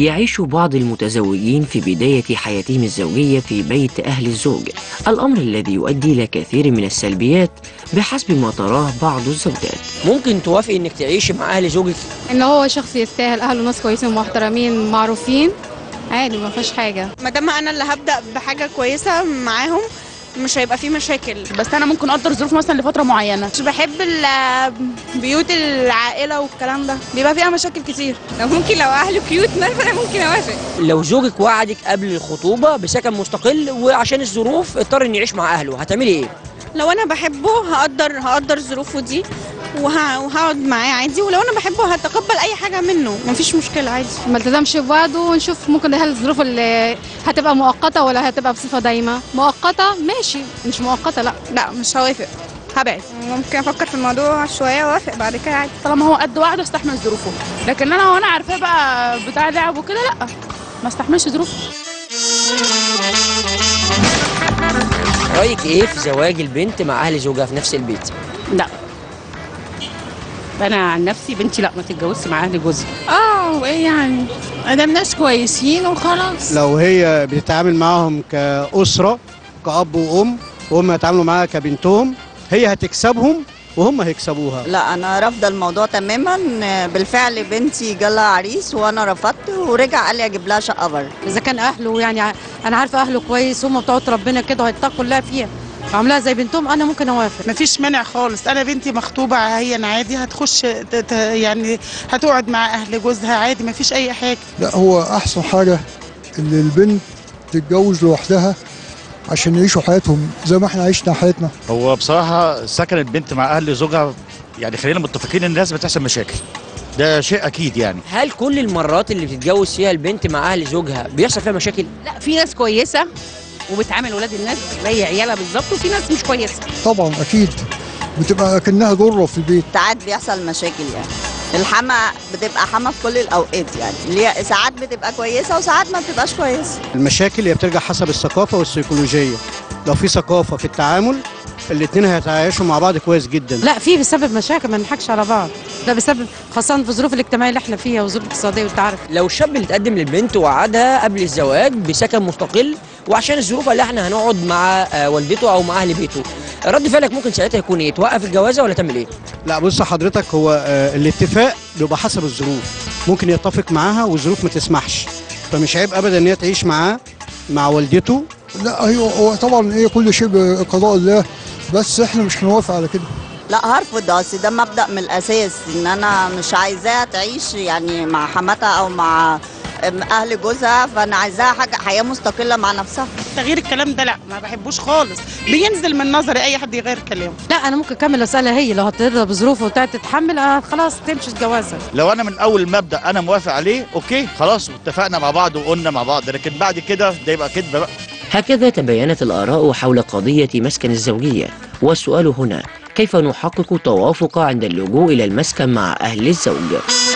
يعيش بعض المتزوجين في بداية حياتهم الزوجية في بيت أهل الزوج الأمر الذي يؤدي إلى كثير من السلبيات بحسب ما تراه بعض الزوجات ممكن توافقي انك تعيشي مع اهل زوجك ان هو شخص يستاهل اهله ناس كويسين ومحترمين معروفين عادي ما فيش حاجه ما دام انا اللي هبدا بحاجه كويسه معاهم مش هيبقى في مشاكل بس انا ممكن اقدر ظروف مثلا لفتره معينه مش بحب ال- بيوت العائله والكلام ده بيبقى فيها مشاكل كتير لو ممكن لو اهله كيوت مثلا ممكن اوافق لو زوجك وعدك قبل الخطوبه بسكن مستقل وعشان الظروف اضطر انه يعيش مع اهله هتعملي ايه لو انا بحبه هقدر هقدر ظروفه دي وه- وهقعد معاه عادي ولو انا بحبه هتقبل اي حاجه منه مفيش مشكله عادي ما التزمش ببعضه ونشوف ممكن هل الظروف اللي هتبقى مؤقته ولا هتبقى بصفه دايمه مؤقته ماشي مش مؤقته لا لا مش هوافق هبعد ممكن افكر في الموضوع شويه واوافق بعد كده عادي طالما هو قد وعده استحمل ظروفه لكن انا وانا عارفاه بقى بتاع لعب وكده لا ما استحملش ظروفه رايك ايه في زواج البنت مع اهل زوجها في نفس البيت لا انا عن نفسي بنتي لا ما تتجوزش مع اهل جوزها اه وايه يعني ادام ناس كويسين وخلاص لو هي بتتعامل معاهم كأسرة كأب وأم وهم يتعاملوا معاها كبنتهم هي هتكسبهم وهم هيكسبوها لا انا رافضه الموضوع تماما بالفعل بنتي جالها عريس وانا رفضت ورجع قال لي اجيب لها شقه بره اذا كان اهله يعني ع- انا عارفه اهله كويس هم بتوع ربنا كده وهيتقوا الله فيها عاملاها زي بنتهم انا ممكن اوافق مفيش مانع خالص انا بنتي مخطوبه هي عادي هتخش ت- ت- يعني هتقعد مع اهل جوزها عادي مفيش اي حاجه لا هو احسن حاجه ان البنت تتجوز لوحدها عشان يعيشوا حياتهم زي ما احنا عشنا حياتنا هو بصراحة سكن البنت مع أهل زوجها يعني خلينا متفقين إن لازم تحصل مشاكل ده شيء أكيد يعني هل كل المرات اللي بتتجوز فيها البنت مع اهل زوجها بيحصل فيها مشاكل لا في ناس كويسه وبتعامل ولاد الناس زي عيالها بالظبط وفي ناس مش كويسه طبعا اكيد بتبقى كانها ضره في البيت ساعات بيحصل مشاكل يعني الحما بتبقى حما في كل الاوقات يعني اللي هي ساعات بتبقى كويسه وساعات ما بتبقاش كويسه المشاكل هي بترجع حسب الثقافة والسيكولوجية لو في ثقافة في التعامل الاتنين هيتعايشوا مع بعض كويس جدا لا في بسبب مشاكل ما نضحكش على بعض ده بسبب خاصه في الظروف الاجتماعيه اللي احنا فيها والظروف الاقتصاديه وانت عارف لو الشاب اللي اتقدم للبنت وعدها قبل الزواج بسكن مستقل وعشان الظروف اللي احنا هنقعد مع آه، والدته او مع اهل بيته رد فعلك ممكن ساعتها يكون ايه توقف الجوازه ولا تعمل ايه لا بص حضرتك هو آه، الاتفاق بيبقى حسب الظروف ممكن يتفق معاها والظروف ما تسمحش فمش عيب ابدا ان هي تعيش معاه مع والدته لا هي هو طبعا ايه كل شيء بقضاء الله بس احنا مش هنوافق على كده لا هرفض اصل ده مبدا من الاساس ان انا مش عايزاها تعيش يعني مع حماتها او مع اهل جوزها فانا عايزاها حاجه حياه مستقله مع نفسها تغيير الكلام ده لا ما بحبوش خالص بينزل من نظري اي حد يغير كلامه لا انا ممكن اكمل اسالها هي لو هترضى بظروفها وتقعد تتحمل آه خلاص تمشي جوازها لو أنا من أول مبدأ أنا موافق عليه أوكي خلاص اتفقنا مع بعض وقلنا مع بعض لكن بعد كده ده يبقى كدبة بقى هكذا تباينت الآراء حول قضية مسكن الزوجية والسؤال هنا كيف نحقق توافق عند اللجوء إلى المسكن مع أهل الزوج